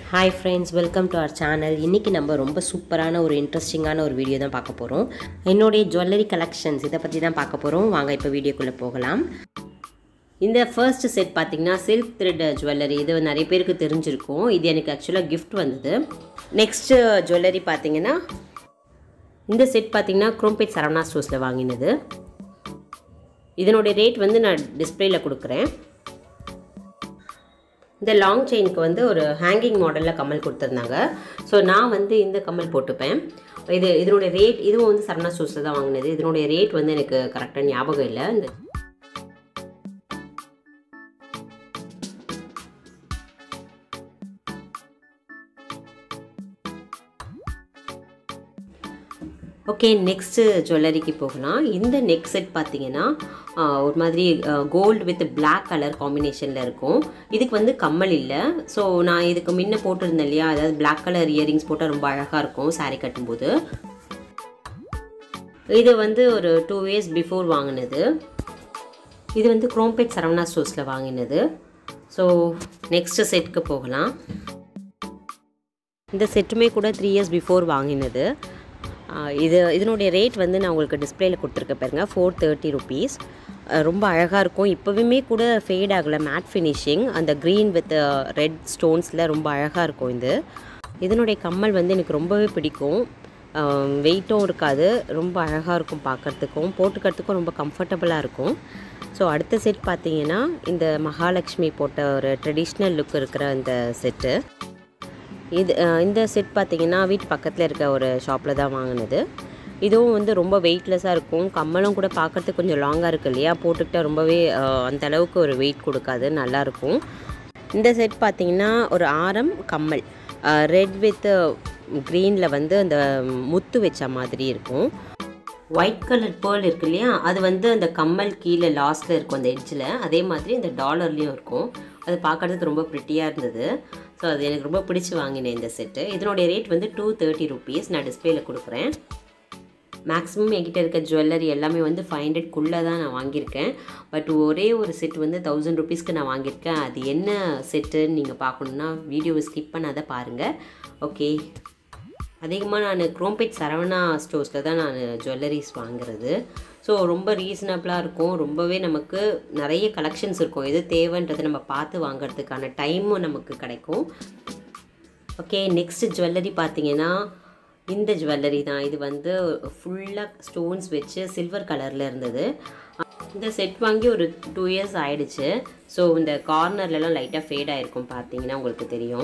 hi friends welcome to our channel இன்றைக்கி நம்ம ரொம்ப சூப்பரான ஒரு இன்ட்ரெஸ்டிங்கான ஒரு வீடியோ தான் பார்க்க போகிறோம் என்னுடைய ஜுவல்லரி கலெக்ஷன்ஸ் இதை பற்றி தான் பார்க்க போகிறோம் வாங்க இப்போ வீடியோக்குள்ளே போகலாம் இந்த ஃபர்ஸ்ட் செட் பார்த்தீங்கன்னா சில்க் த்ரெட் ஜுவல்லரி இது நிறைய பேருக்கு தெரிஞ்சிருக்கும் இது எனக்கு ஆக்சுவலாக gift வந்தது நெக்ஸ்ட்டு ஜுவல்லரி பார்த்தீங்கன்னா இந்த செட் பார்த்தீங்கன்னா குரோம்பேட் சரவணா ஸ்டோர்ஸில் வாங்கினது இதனுடைய ரேட் வந்து நான் டிஸ்பிளேயில் கொடுக்குறேன் இந்த லாங் செயினுக்கு வந்து ஒரு ஹேங்கிங் மாடலில் கம்மல் கொடுத்துருந்தாங்க ஸோ நான் வந்து இந்த கம்மல் போட்டுப்பேன் இது இதனுடைய ரேட் இதுவும் வந்து சரணா ஸ்டோர்ஸில் தான் வாங்கினது இதனுடைய ரேட் வந்து எனக்கு கரெக்டாக ஞாபகம் இல்லை இந்த ஓகே நெக்ஸ்ட்டு ஜுவல்லரிக்கு போகலாம் இந்த நெக் செட் பார்த்தீங்கன்னா ஆஹ், ஒரு மாதிரி கோல்டு வித் Black கலர் காம்பினேஷனில் இருக்கும் இதுக்கு வந்து கம்மல் இல்லை ஸோ நான் இதுக்கு முன்ன போட்டிருந்தேன் இல்லையா அதாவது Black கலர் இயரிங்ஸ் போட்டால் ரொம்ப அழகாக இருக்கும் saree கட்டும்போது இது வந்து ஒரு டூ இயர்ஸ் பிஃபோர் வாங்கினது இது வந்து குரோம்பேட் சரவணா ஸ்டோர்ஸில் வாங்கினது ஸோ நெக்ஸ்ட்டு செட்டுக்கு போகலாம் இந்த செட்டுமே கூட த்ரீ இயர்ஸ் பிஃபோர் வாங்கினது ஆஹ் இது இதனுடைய ரேட் வந்து நான் உங்களுக்கு டிஸ்பிளேயில் கொடுத்துருக்க பாருங்க ஃபோர் தேர்ட்டி ருபீஸ் ரொம்ப அழகாக இருக்கும் இப்போவுமே கூட ஃபேட் ஆகலை மேட் ஃபினிஷிங் அந்த க்ரீன் வித் ரெட் ஸ்டோன்ஸில் ரொம்ப அழகாக இருக்கும் இது இதனுடைய கம்மல் வந்து எனக்கு ரொம்பவே பிடிக்கும் வெயிட்டும் இருக்காது ரொம்ப அழகாக இருக்கும் பார்க்குறதுக்கும் போட்டுக்கிறதுக்கும் ரொம்ப கம்ஃபர்டபுளாக இருக்கும் ஸோ அடுத்த செட் பார்த்தீங்கன்னா இந்த மகாலட்சுமி போட்ட ஒரு ட்ரெடிஷ்னல் லுக் இருக்கிற இந்த செட்டு இது அஹ், இந்த செட் பார்த்தீங்கன்னா வீட்டு பக்கத்தில் இருக்க ஒரு ஷாப்பில் தான் வாங்கினது இதுவும் வந்து ரொம்ப வெயிட்லெஸ்ஸாக இருக்கும் கம்மலும் கூட பார்க்கறதுக்கு கொஞ்சம் லாங்காக இருக்கு இல்லையா போட்டுக்கிட்டால் ரொம்பவே அஹ், அந்த அளவுக்கு ஒரு வெயிட் கொடுக்காது நல்லாயிருக்கும் இந்த செட் பார்த்தீங்கன்னா ஒரு ஆரம் கம்மல் ரெட் வித் க்ரீனில் வந்து அந்த முத்து வச்ச மாதிரி இருக்கும் ஒயிட் கலர் பேர்ல் இருக்கு இல்லையா அது வந்து அந்த கம்மல் கீழே லாஸ்ட்டில் இருக்கும் அந்த எட்ஜில் அதே மாதிரி இந்த டாலர்லேயும் இருக்கும் அது பார்க்கறதுக்கு ரொம்ப ப்ரிட்டியாக இருந்தது ஸோ அது எனக்கு ரொம்ப பிடிச்சி வாங்கினேன் இந்த செட்டு இதனுடைய ரேட் வந்து டூ தேர்ட்டி ருபீஸ் நான் டிஸ்பிளேயில் கொடுக்குறேன் மேக்ஸிமம் என்கிட்ட இருக்க ஜுவல்லரி எல்லாமே வந்து ஃபைவ் ஹண்ட்ரட்குள்ளே தான் நான் வாங்கியிருக்கேன் பட் ஒரே ஒரு செட் வந்து தௌசண்ட் ருபீஸ்க்கு நான் வாங்கியிருக்கேன் அது என்ன செட்டுன்னு நீங்கள் பார்க்கணுன்னா வீடியோவை ஸ்கிப் பண்ணாத பாருங்கள் ஓகே அதிகமாக நான் குரோம்பேட் சரவணா ஸ்டோர்ஸில் தான் நான் ஜுவல்லரிஸ் வாங்குறது ஸோ ரொம்ப ரீசனபிளாக இருக்கும் ரொம்பவே நமக்கு நிறைய கலெக்ஷன்ஸ் இருக்கும் எது தேவைன்றதை நம்ம பார்த்து வாங்குறதுக்கான டைமும் நமக்கு கிடைக்கும் ஓகே நெக்ஸ்ட் ஜுவல்லரி பார்த்தீங்கன்னா இந்த ஜுவல்லரி தான் இது வந்து ஃபுல்லாக ஸ்டோன்ஸ் வச்சு சில்வர் கலரில் இருந்தது இந்த செட் வாங்கி ஒரு டூ இயர்ஸ் ஆயிடுச்சு ஸோ இந்த கார்னர்லலாம் லைட்டாக ஃபேட் ஆகிருக்கும் பார்த்தீங்கன்னா உங்களுக்கு தெரியும்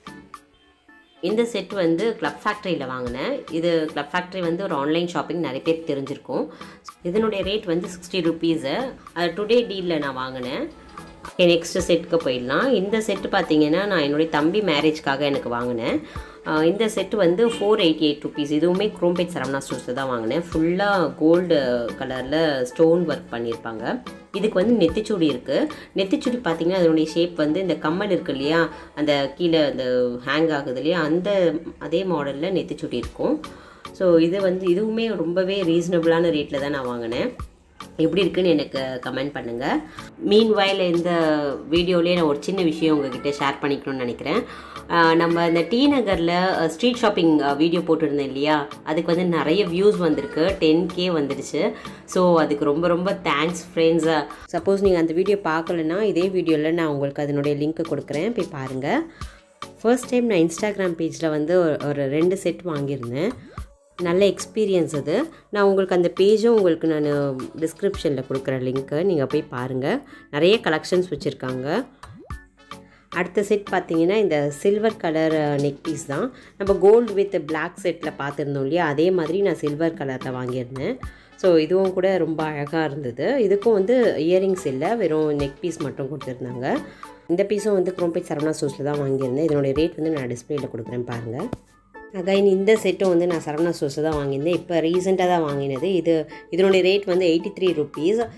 இந்த செட் வந்து கிளப் ஃபேக்ட்ரியில் வாங்கினேன் இது கிளப் ஃபேக்ட்ரி வந்து ஒரு ஆன்லைன் ஷாப்பிங் நிறைய பேருக்கு தெரிஞ்சிருக்கும் இதனுடைய ரேட் வந்து சிக்ஸ்டி ருபீஸு அது டுடே டீலில் நான் வாங்கினேன் நெக்ஸ்ட் செட்டுக்கு போயிடலாம் இந்த செட்டு பார்த்தீங்கன்னா நான் என்னுடைய தம்பி மேரேஜ்க்காக எனக்கு வாங்கினேன் ஆஹ் இந்த செட்டு வந்து ஃபோர் எயிட்டி எயிட் ருபீஸ் இதுவுமே குரோம்பேட் சரவணா ஸ்டோர்ஸில் தான் வாங்கினேன் ஃபுல்லாக கோல்டு கலரில் ஸ்டோன் ஒர்க் பண்ணியிருப்பாங்க இதுக்கு வந்து நெத்திச்சூடி இருக்குது நெத்திச்சூடி பார்த்தீங்கன்னா அதனுடைய ஷேப் வந்து இந்த கம்மல் இருக்கு இல்லையா அந்த கீழே அந்த ஹேங் ஆகுது இல்லையா அந்த அதே மாடலில் நெத்திச்சூடி இருக்கும் ஸோ இது வந்து இதுவுமே ரொம்பவே ரீசனபிளான ரேட்டில் தான் நான் வாங்கினேன் எப்படி இருக்குன்னு எனக்கு கமெண்ட் பண்ணுங்கள் மீன் வயல இந்த வீடியோலேயே நான் ஒரு சின்ன விஷயம் உங்ககிட்ட ஷேர் பண்ணிக்கணும்னு நினைக்கிறேன் ஆஹ் நம்ம இந்த டி நகரில் ஸ்ட்ரீட் ஷாப்பிங் வீடியோ போட்டிருந்தேன் இல்லையா அதுக்கு வந்து நிறைய வியூஸ் வந்திருக்கு டென் கே வந்துடுச்சு ஸோ அதுக்கு ரொம்ப ரொம்ப தேங்க்ஸ் ஃப்ரெண்ட்ஸாக சப்போஸ் நீங்கள் அந்த வீடியோ பார்க்கலன்னா இதே வீடியோவில் நான் உங்களுக்கு அதனுடைய லிங்க் கொடுக்குறேன் போய் பாருங்கள் ஃபர்ஸ்ட் டைம் நான் இன்ஸ்டாகிராம் பேஜில் வந்து ஒரு- ஒரு ரெண்டு செட் வாங்கியிருந்தேன் நல்ல எக்ஸ்பீரியன்ஸ் அது நான் உங்களுக்கு அந்த பேஜும் உங்களுக்கு நான் டிஸ்கிரிப்ஷனில் கொடுக்குற லிங்க்கு நீங்கள் போய் பாருங்கள் நிறைய கலெக்ஷன்ஸ் வச்சுருக்காங்க அடுத்த செட் பார்த்தீங்கன்னா இந்த சில்வர் கலர் நெக் பீஸ் தான் நம்ம கோல்டு வித் Black செட்டில் பார்த்துருந்தோம் இல்லையா அதே மாதிரி நான் சில்வர் கலரில் வாங்கியிருந்தேன் ஸோ இதுவும் கூட ரொம்ப அழகாக இருந்தது இதுக்கும் வந்து இயரிங்ஸ் இல்லை வெறும் நெக் பீஸ் மட்டும் கொடுத்துருந்தாங்க இந்த பீஸும் வந்து குரோம்பேட் சரவணா ஸ்டோர்ஸில் தான் வாங்கியிருந்தேன் இதனுடைய ரேட் வந்து நான் டிஸ்பிளேயில் கொடுக்குறேன் பாருங்கள் அகைன் இந்த செட்டும் வந்து நான் சரவணா ஸ்டோர்ஸில் தான் வாங்கியிருந்தேன் இப்போ ரீசெண்டாக தான் வாங்கினது இது இதனுடைய ரேட் வந்து எயிட்டி த்ரீ ருபீஸ்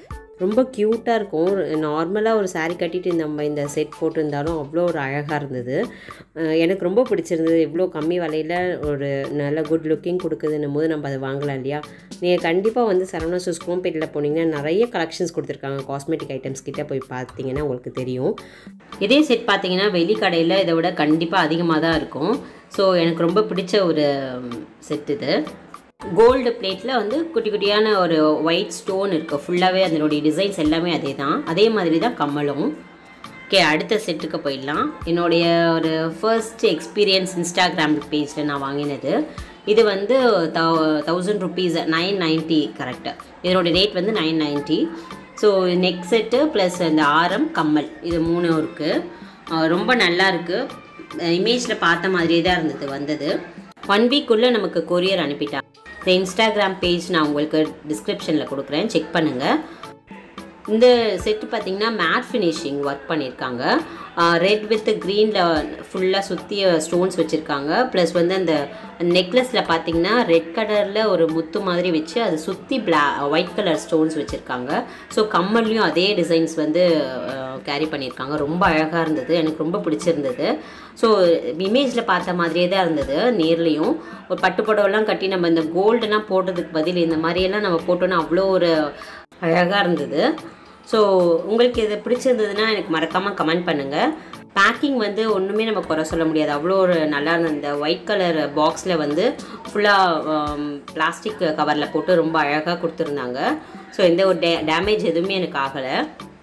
ரொம்ப க்யூட்டாக இருக்கும் நார்மலாக ஒரு saree கட்டிட்டு நம்ம இந்த செட் போட்டிருந்தாலும் அவ்வளோ ஒரு அழகாக இருந்தது அஹ் எனக்கு ரொம்ப பிடிச்சிருந்தது இவ்வளோ கம்மி விலையில் ஒரு நல்ல குட் லுக்கிங் கொடுக்குதுன்னும் போது நம்ம அதை வாங்கலாம் இல்லையா நீங்கள் கண்டிப்பாக வந்து சரவணா ஸ்டோர்ஸ் குரோம்பேட்டில் போனீங்கன்னா நிறைய கலெக்ஷன்ஸ் கொடுத்துருக்காங்க காஸ்மெட்டிக் ஐட்டம்ஸ் கிட்ட போய் பார்த்தீங்கன்னா உங்களுக்கு தெரியும் இதே செட் பார்த்தீங்கன்னா வெளி கடையில் இதை விட கண்டிப்பாக அதிகமாக தான் இருக்கும் ஸோ எனக்கு ரொம்ப பிடிச்ச ஒரு செட் இது கோல்டு பிளேட்டில் வந்து குட்டி குட்டியான ஒரு ஒயிட் ஸ்டோன் இருக்குது ஃபுல்லாகவே அதனுடைய டிசைன்ஸ் எல்லாமே அதே தான் அதே மாதிரி தான் கம்மலும் ஓகே அடுத்த செட்டுக்கு போயிடலாம் என்னுடைய ஒரு ஃபர்ஸ்ட் எக்ஸ்பீரியன்ஸ் இன்ஸ்டாகிராம் பேஜில் நான் வாங்கினது இது வந்து thousand rupees nine ninety correct இதனோட ரேட் வந்து nine ninety so neck set plus இந்த ஆரம் கம்மல் இது மூணும் இருக்குது ரொம்ப நல்லா இருக்குது இமேஜில் பார்த்த மாதிரியே தான் இருந்தது வந்தது ஒன் வீக்குள்ளே நமக்கு கொரியர் அனுப்பிட்டாங்க இந்த இன்ஸ்டாகிராம் பேஜ் நான் உங்களுக்கு டிஸ்கிரிப்ஷனில் கொடுக்குறேன் செக் பண்ணுங்கள் இந்த செட்டு பார்த்தீங்கன்னா மேட் ஃபினிஷிங் ஒர்க் பண்ணியிருக்காங்க ரெட் வித் க்ரீனில் ஃபுல்லாக சுற்றி ஸ்டோன்ஸ் வச்சுருக்காங்க ப்ளஸ் வந்து அந்த நெக்லஸில் பார்த்தீங்கன்னா ரெட் கலரில் ஒரு முத்து மாதிரி வச்சு அது சுற்றி பிளா ஒயிட் கலர் ஸ்டோன்ஸ் வச்சுருக்காங்க ஸோ கம்மல்லையும் அதே டிசைன்ஸ் வந்து கேரி பண்ணியிருக்காங்க ரொம்ப அழகாக இருந்தது எனக்கு ரொம்ப பிடிச்சிருந்தது ஸோ இமேஜில் பார்த்த மாதிரியே தான் இருந்தது நேர்லேயும் ஒரு பட்டு புடவெல்லாம் கட்டி நம்ம இந்த கோல்டெல்லாம் போடுறதுக்கு பதில் இந்த மாதிரியெல்லாம் நம்ம போட்டோன்னா அவ்வளோ ஒரு அழகாக இருந்தது ஸோ உங்களுக்கு இது பிடிச்சிருந்ததுன்னா எனக்கு மறக்காமல் கமெண்ட் பண்ணுங்கள் பேக்கிங் வந்து ஒன்றுமே நம்ம குறை சொல்ல முடியாது அவ்வளோ ஒரு நல்லா இருந்தது இந்த ஒயிட் கலர் பாக்ஸில் வந்து ஃபுல்லாக பிளாஸ்டிக் கவரில் போட்டு ரொம்ப அழகாக கொடுத்துருந்தாங்க ஸோ எந்த ஒரு டே டேமேஜ் எதுவுமே எனக்கு ஆகலை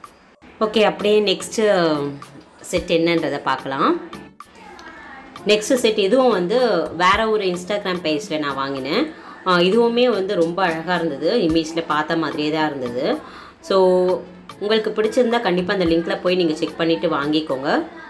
ஓகே அப்படியே நெக்ஸ்ட்டு செட் என்னன்றதை பார்க்கலாம் நெக்ஸ்ட் செட் இதுவும் வந்து வேற ஒரு இன்ஸ்டாகிராம் பேஜில் நான் வாங்கினேன் ஆஹ் இதுவுமே வந்து ரொம்ப அழகாக இருந்தது இமேஜில் பார்த்த மாதிரியே தான் இருந்தது ஸோ உங்களுக்கு பிடிச்சிருந்தா கண்டிப்பாக அந்த லிங்க்கில் போய் நீங்கள் செக் பண்ணிவிட்டு வாங்கிக்கோங்க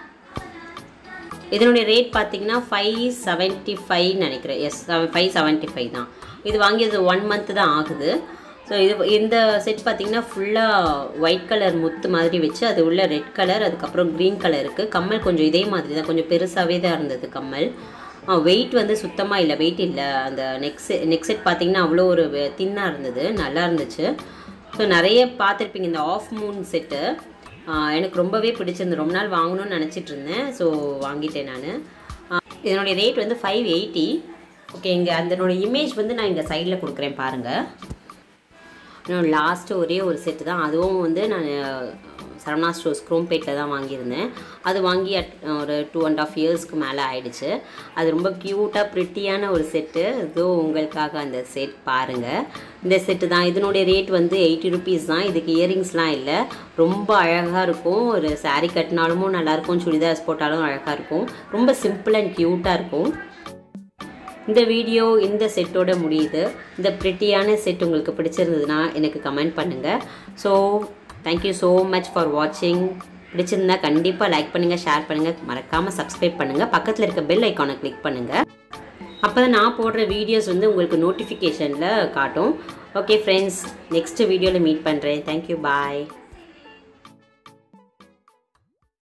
இதனுடைய ரேட் பார்த்தீங்கன்னா ஃபைவ் செவன்ட்டி ஃபைவ் நினைக்கிறேன் எஸ் ஃபைவ் செவன்ட்டி ஃபைவ் தான் இது வாங்கியது ஒன் மந்த் தான் ஆகுது ஸோ இது இந்த செட் பார்த்தீங்கன்னா ஃபுல்லாக ஒயிட் கலர் முத்து மாதிரி வச்சு அது உள்ள ரெட் கலர் அதுக்கப்புறம் க்ரீன் கலர் இருக்குது கம்மல் கொஞ்சம் இதே மாதிரி தான் கொஞ்சம் பெருசாகவே தான் இருந்தது கம்மல் வெயிட் வந்து சுத்தமாக இல்லை வெயிட் இல்லை அந்த நெக் செட் நெக் செட் பார்த்தீங்கன்னா அவ்வளோ ஒரு தின்னாக இருந்தது நல்லா இருந்துச்சு ஸோ நிறைய பார்த்துருப்பீங்க இந்த ஆஃப் மூன் செட்டு எனக்கு ரொம்பவே பிடிச்சிருந்து ரொம்ப நாள் வாங்கணும்னு நினச்சிட்டு இருந்தேன் ஸோ வாங்கிட்டேன் நான் இதனுடைய ரேட் வந்து ஃபைவ் எயிட்டி ஓகே இங்கே அதனுடைய இமேஜ் வந்து நான் இங்கே சைடில் கொடுக்குறேன் பாருங்கள் இன்னும் லாஸ்ட்டு ஒரே ஒரு செட்டு தான் அதுவும் வந்து நான் சரவணா ஸ்டோர்ஸ் குரோம்பேட்டில் தான் வாங்கியிருந்தேன் அது வாங்கி at- ஒரு டூ அண்ட் ஆஃப் இயர்ஸ்க்கு மேலே ஆயிடுச்சு அது ரொம்ப க்யூட்டாக ப்ரிட்டியான ஒரு செட்டு இதோ உங்களுக்காக அந்த செட் பாருங்கள் இந்த செட்டு தான் இதனுடைய ரேட் வந்து எயிட்டி ருபீஸ் தான் இதுக்கு இயரிங்ஸ்லாம் இல்லை ரொம்ப அழகாக இருக்கும் ஒரு saree கட்டினாலும் நல்லாயிருக்கும் சுடிதார்ஸ் போட்டாலும் அழகாக இருக்கும் ரொம்ப சிம்பிள் அண்ட் க்யூட்டாக இருக்கும் இந்த வீடியோ இந்த செட்டோட முடியுது இந்த ப்ரிட்டியான செட் உங்களுக்கு பிடிச்சிருந்ததுன்னா எனக்கு கமெண்ட் பண்ணுங்கள் so thank you so much for வாட்சிங் பிடிச்சிருந்தா கண்டிப்பாக லைக் பண்ணுங்கள் ஷேர் பண்ணுங்கள் மறக்காமல் சப்ஸ்கிரைப் பண்ணுங்கள் பக்கத்தில் இருக்க பெல் ஐக்கானை கிளிக் பண்ணுங்கள் அப்போ தான் நான் போடுற வீடியோஸ் வந்து உங்களுக்கு நோட்டிஃபிகேஷனில் காட்டும் ஓகே ஃப்ரெண்ட்ஸ் நெக்ஸ்ட் வீடியோவில் மீட் பண்ணுறேன் தேங்க்யூ பாய்